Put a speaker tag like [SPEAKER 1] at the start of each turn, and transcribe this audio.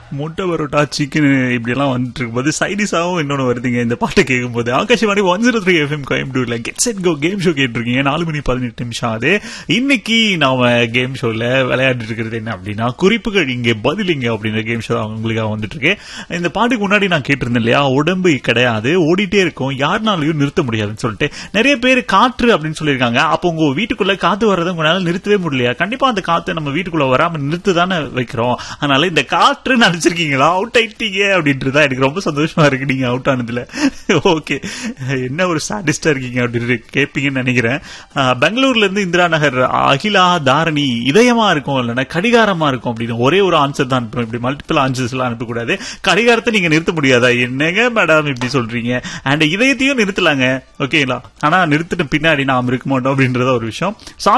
[SPEAKER 1] முட்டை பரோட்டா சிக்கன் இப்படி எல்லாம் வந்துட்டு இருக்கும்போது சைடிஸாவும் இன்னொன்னு வருதுங்க இந்த பாட்டை கேட்கும்போது Akashvani one zero three FM கோயம்புத்தூர்ல get set go game show கேட்டிருக்கீங்க நாலு மணி பதினெட்டு நிமிஷம் ஆகுது இன்னைக்கு நாம கேம் ஷோல விளையாடிட்டு இருக்கிறது என்ன அப்படின்னா குறிப்புகள் இங்கே பதிலிங்க அப்படின்ற கேம் ஷோ தான் உங்களுக்காக வந்துட்டு இருக்கு இந்த பாட்டுக்கு முன்னாடி நான் கேட்டிருந்தேன் இல்லையா உடம்பு கிடையாது ஓடிட்டே இருக்கும் யாருனாலையும் நிறுத்த முடியாதுன்னு சொல்லிட்டு நிறைய பேர் காற்று அப்படின்னு சொல்லியிருக்காங்க அப்போ உங்க வீட்டுக்குள்ள காத்து வர்றதை உங்களால நிறுத்தவே முடியலையா கண்டிப்பா அந்த காத்து நம்ம வீட்டுக்குள்ள வராம நிறுத்து தானே வைக்கிறோம் அதனால இந்த காற்று நினைச்சிருக்கீங்களா அவுட் ஆயிட்டீங்க அப்படின்றதா எனக்கு ரொம்ப சந்தோஷமா இருக்கு நீங்க அவுட் ஆனதுல ஓகே என்ன ஒரு சாட்டிஸ்டா இருக்கீங்க அப்படின்னு கேட்பீங்கன்னு நினைக்கிறேன் ஆஹ், பெங்களூர்ல இருந்து இந்திரா நகர் அகிலா தாரணி இதயமா இருக்கும் இல்லைன்னா கடிகாரமா இருக்கும் அப்படின்னு ஒரே ஒரு ஆன்சர் தான் அனுப்பணும் இப்படி மல்டிபிள் ஆன்சர்ஸ் எல்லாம் அனுப்பக்கூடாது கடிகாரத்தை நீங்க நிறுத்த முடியாதா என்னங்க மேடம் இப்படி சொல்றீங்க அண்ட் இதயத்தையும் நிறுத்தலாங்க ஓகேங்களா ஆனா நிறுத்தின பின்னாடி நாம் இருக்க மாட்டோம் அப்படின்றத ஒரு விஷயம்